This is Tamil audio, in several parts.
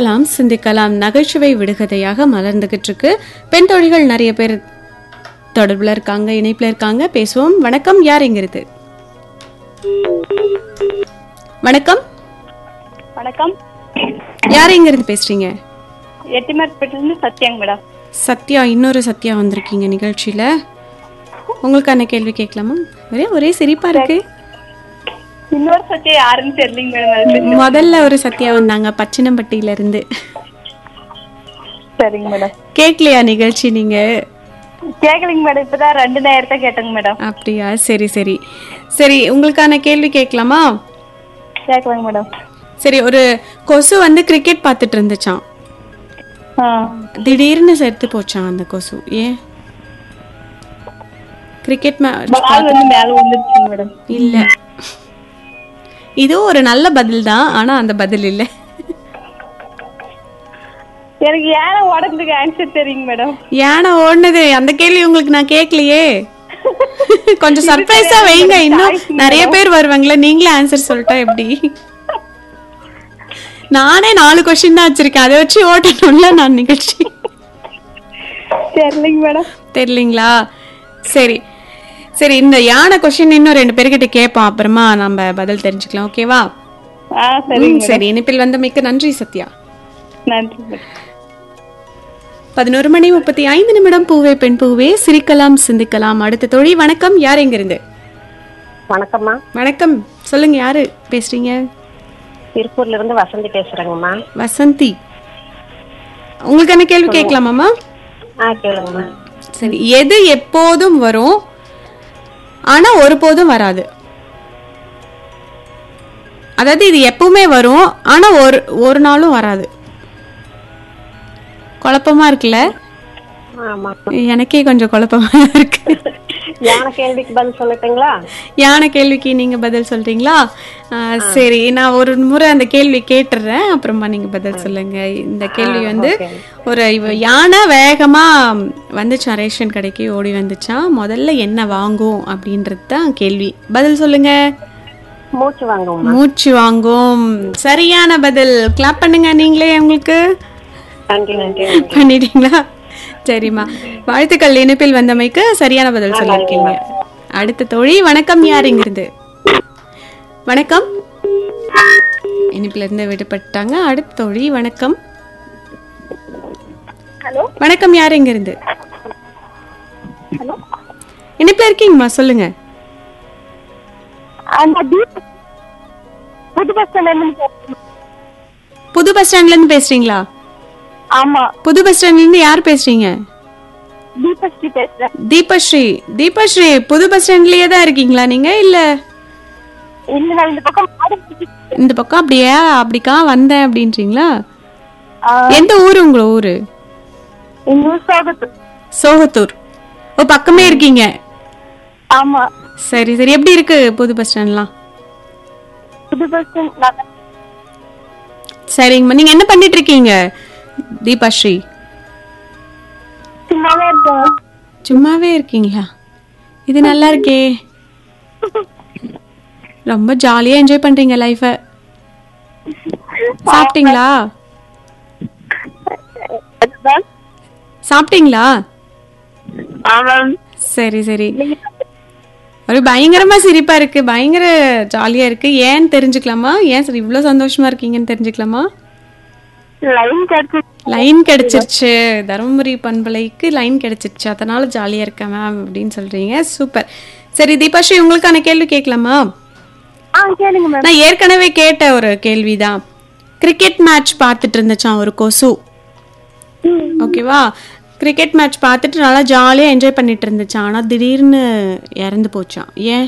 சிரிக்கலாம் சிந்திக்கலாம் நகைச்சுவை விடுகதையாக மலர்ந்துகிட்டு இருக்கு பெண் தோழிகள் நிறைய பேர் தொடர்புல இருக்காங்க இணைப்புல இருக்காங்க பேசுவோம் வணக்கம் யார் எங்கிறது வணக்கம் வணக்கம் யார் எங்கிறது பேசுறீங்க எட்டிமேட்பேட்டிலிருந்து சத்யாங்க மேடம் சத்யா இன்னொரு சத்யா வந்திருக்கீங்க நிகழ்ச்சியில உங்களுக்கான கேள்வி கேட்கலாமா ஒரே ஒரே சிரிப்பா இருக்கு இன்னொரு சத்யா யாருன்னு தெரியலங்க மேடம் அது முதல்ல ஒரு சத்யா வந்தாங்க பச்சினம்பட்டியில இருந்து சரிங்க மேடம் கேட்கலையா நிகழ்ச்சி நீங்க கேட்கலைங்க மேடம் இப்பதான் ரெண்டு நேரத்தை கேட்டேங்க மேடம் அப்படியா சரி சரி சரி உங்களுக்கான கேள்வி கேட்கலாமா கேட்கலாங்க மேடம் சரி ஒரு கொசு வந்து கிரிக்கெட் பார்த்துட்டு இருந்துச்சான் ஆ திடீர்னு செத்து போச்சான் அந்த கொசு ஏன் கிரிக்கெட் மேட்ச் பால் வந்து மேல விழுந்துருச்சுங்க மேடம் இல்ல இதுவும் ஒரு நல்ல பதில் தான் ஆனா அந்த பதில் இல்ல எனக்கு ஏன உடம்புக்கு ஆன்சர் தெரியுங்க மேடம் யானை ஓடுனது அந்த கேள்வி உங்களுக்கு நான் கேட்கலையே கொஞ்சம் சர்ப்ரைஸா வைங்க இன்னும் நிறைய பேர் வருவாங்களே நீங்களே ஆன்சர் சொல்லிட்டா எப்படி நானே நாலு கொஸ்டின் தான் வச்சிருக்கேன் அதை வச்சு ஓட்டணும்ல நான் நிகழ்ச்சி தெரியலைங்க மேடம் தெரியலீங்களா சரி சரி இந்த யானை கொஸ்டின் இன்னும் ரெண்டு பேர்கிட்ட கேட்போம் அப்புறமா நம்ம பதில் தெரிஞ்சுக்கலாம் ஓகேவா ஆ சரிங்க சரி இனிப்பில் வந்த மிக்க நன்றி சத்யா நன்றி மேடம் பதினோரு மணி முப்பத்தி ஐந்து நிமிடம் பூவே பெண் பூவே சிரிக்கலாம் சிந்திக்கலாம் அடுத்த தொழி வணக்கம் யார் எங்க இருந்து வணக்கம்மா வணக்கம் சொல்லுங்க யாரு பேசுறீங்க திருப்பூர்ல இருந்து வசந்தி பேசுறேங்கம்மா வசந்தி உங்களுக்கான கேள்வி கேட்கலாமாம்மா ஆ கேளுங்கம்மா சரி எது எப்போதும் வரும் ஆனா ஒருபோதும் வராது அதாவது இது எப்பவுமே வரும் ஆனா ஒரு ஒரு நாளும் வராது குழப்பமா இருக்குல்ல ஆமா எனக்கே கொஞ்சம் குழப்பமா இருக்கு யானை கேள்விக்கு பதில் சொல்லட்டுங்களா யானை கேள்விக்கு நீங்க பதில் சொல்றீங்களா ஆ, சரி நான் ஒரு முறை அந்த கேள்வி கேட்டுறேன் அப்புறமா நீங்க பதில் சொல்லுங்க இந்த கேள்வி வந்து ஒரு இவ யானை வேகமா வந்துச்சான் ரேஷன் கடைக்கு ஓடி வந்துச்சான் முதல்ல என்ன வாங்கும் அப்படின்றது தான் கேள்வி பதில் சொல்லுங்க மூச்சு வாங்குவோம்மா மூச்சு வாங்கும் சரியான பதில் கிளாப் பண்ணுங்க நீங்களே உங்களுக்கு நன்றி நன்றி பண்ணிட்டீங்களா சரிம்மா வாழ்த்துக்கள் இணைப்பில் வந்தமைக்கு சரியான பதில் சொல்லியிருக்கீங்க அடுத்த தோழி வணக்கம் யார் இங்கிருந்து வணக்கம் இனிப்புல இருந்து விடுபட்டாங்க அடுத்த தோழி வணக்கம் ஹலோ வணக்கம் யார் இங்கிருந்து ஹலோ இனிப்புல இருக்கீங்கம்மா சொல்லுங்க அந்த தீப் புது பஸ் ஸ்டாண்ட் புது பஸ் ஸ்டாண்ட்ல இருந்து பேசுறீங்களா ஆமா புது பஸ் ஸ்டாண்ட்ல இருந்து யார் பேசுறீங்க தீபஸ்ரீ பேசுறேன் தீபஸ்ரீ தீபஸ்ரீ புது பஸ் ஸ்டாண்ட்லயே தான் இருக்கீங்களா நீங்க இல்ல இல்ல நான் இந்த பக்கம் மாடு பிடிச்சி- இந்த பக்கம் அப்படியே அப்படிக்கா வந்தேன் அப்படின்றீங்களா ஆ, எந்த ஊரு உங்க ஊரு எங்க ஊர் சோகத்து சோகத்தூர் ஓ பக்கமே இருக்கீங்க ஆமா சரி சரி எப்படி இருக்கு புது பஸ் ஸ்டாண்ட்லாம் புது பஸ் ஸ்டாண்ட் நல்லா- சரிங்கம்மா நீங்க என்ன பண்ணிட்டு இருக்கீங்க தீபாஸ்ரீ சும்மாவே இருக்கேன் சும்மாவே இருக்கீங்களா இது நல்லா இருக்கே ரொம்ப ஜாலியா என்ஜாய் பண்றீங்க லைஃப சாப்பிட்டீங்களா அதுதான் சாப்பிட்டீங்களா ஆமாம் சரி சரி ஒரு பயங்கரமா சிரிப்பா இருக்கு பயங்கர ஜாலியா இருக்கு ஏன்னு தெரிஞ்சுக்கலாமா ஏன் சார் இவ்வளவு சந்தோஷமா இருக்கீங்கன்னு தெரிஞ்சுக்கலாமா லைன் கிடைச்சி லைன் கிடைச்சிருச்சு தருமபுரி பண்பலைக்கு லைன் கிடைச்சிருச்சு அதனால ஜாலியா இருக்கேன் மேம் அப்படின்னு சொல்றீங்க சூப்பர் சரி தீபாஸ்ரீ உங்களுக்கான கேள்வி கேட்கலாமா ஆ கேளுங்க மேம் நான் ஏற்கனவே கேட்ட ஒரு கேள்விதான் கிரிக்கெட் மேட்ச் பார்த்துட்டு இருந்துச்சான் ஒரு கொசு ஓகேவா கிரிக்கெட் மேட்ச் பார்த்துட்டு நல்லா ஜாலியா என்ஜாய் பண்ணிட்டு இருந்துச்சான் ஆனா திடீர்னு இறந்து போச்சான் ஏன்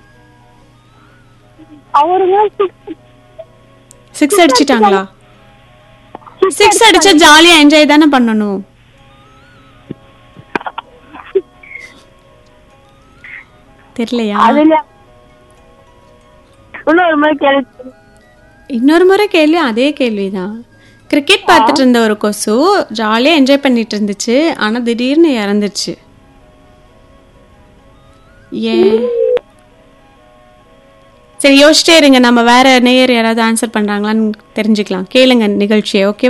அவருங்க சிக்ஸ் அடிச்சிட்டாங்களா சிக்ஸ் அடிச்சா ஜாலியா என்ஜாய் தானே பண்ணணும் தெரியலையா அதுல இன்னொரு மாதிரி கேள்வி இன்னொரு முறை கேள்வி அதே கேள்விதான் கிரிக்கெட் பார்த்துட்டு இருந்த ஒரு கொசு ஜாலியா என்ஜாய் பண்ணிட்டு இருந்துச்சு ஆனா திடீர்னு இறந்துச்சு ஏன் சரி யோசிச்சே இருங்க நம்ம வேற நேயர் யாராவது ஆன்சர் பண்றாங்களான்னு தெரிஞ்சுக்கலாம் கேளுங்க நிகழ்ச்சியை ஓகே